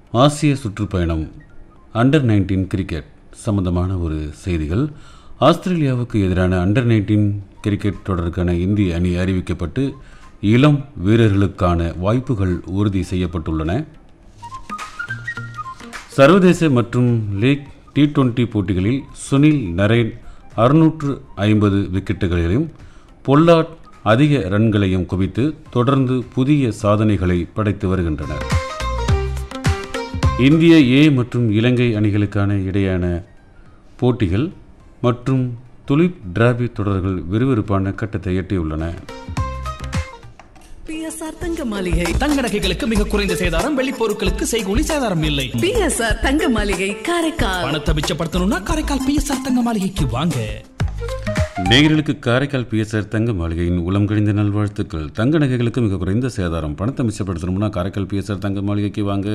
ஆசிய சுற்றுப்பயணம் under nineteen cricket சம்பந்தமான ஒரு செய்திகள் ஆஸ்திரேலியாவுக்கு எதிரான அண்டர் நைன்டீன் கிரிக்கெட் தொடருக்கான இந்திய அணி அறிவிக்கப்பட்டு இளம் வீரர்களுக்கான வாய்ப்புகள் உறுதி செய்யப்பட்டுள்ளன சர்வதேச மற்றும் லீக் டி டுவெண்டி போட்டிகளில் சுனில் நரேன் அறுநூற்று ஐம்பது விக்கெட்டுகளிலும் பொல்லாட் அதிக ரன்களையும் குவித்து தொடர்ந்து புதிய சாதனைகளை படைத்து வருகின்றனர் இந்திய ஏ மற்றும் இலங்கை அணிகளுக்கான இடையான போட்டிகள் மற்றும் துலிப் டிராபி தொடர்கள் விறுவிறுப்பான கட்டத்தை எட்டியுள்ளன பிஎஸ்ஆர் தங்க மாளிகை தங்க நகைகளுக்கு மிக குறைந்த சேதாரம் வெள்ளி பொருட்களுக்கு செய்கூலி சேதாரம் இல்லை பிஎஸ்ஆர் தங்க மாளிகை காரைக்கால் பணத்தை மிச்சப்படுத்தணும்னா காரைக்கால் பிஎஸ்ஆர் தங்க மாளிகைக்கு வாங்க நேயர்களுக்கு காரைக்கால் பிஎஸ்ஆர் தங்க மாளிகையின் உளம் கழிந்த நல்வாழ்த்துக்கள் தங்க நகைகளுக்கு மிக குறைந்த சேதாரம் பணத்தை மிச்சப்படுத்தணும்னா காரைக்கால் பிஎஸ்ஆர் தங்க மாளிகைக்கு வாங்க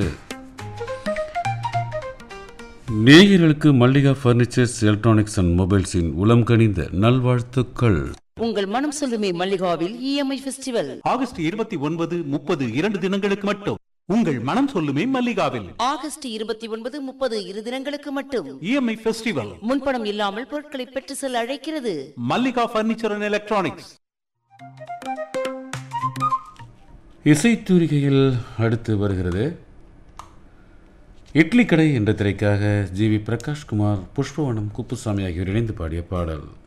நேயர்களுக்கு மல்லிகா ஃபர்னிச்சர்ஸ் எலக்ட்ரானிக்ஸ் அண்ட் மொபைல்ஸின் உளம் கனிந்த நல்வாழ்த்துக்கள் உங்கள் மனம் சொல்லுமே மல்லிகாவில் இஎம்ஐ ஃபெஸ்டிவல் ஆகஸ்ட் இருபத்தி ஒன்பது முப்பது இரண்டு தினங்களுக்கு மட்டும் உங்கள் மனம் சொல்லுமே மல்லிகாவில் ஆகஸ்ட் இருபத்தி ஒன்பது முப்பது இரு தினங்களுக்கு மட்டும் இஎம்ஐ ஃபெஸ்டிவல் முன்பணம் இல்லாமல் பொருட்களை பெற்று செல்ல அழைக்கிறது மல்லிகா பர்னிச்சர் அண்ட் எலக்ட்ரானிக்ஸ் இசைத்தூரிகையில் அடுத்து வருகிறது இட்லி கடை என்ற திரைக்காக ஜி வி பிரகாஷ்குமார் புஷ்பவனம் குப்புசாமி ஆகியோர் இணைந்து பாடிய பாடல்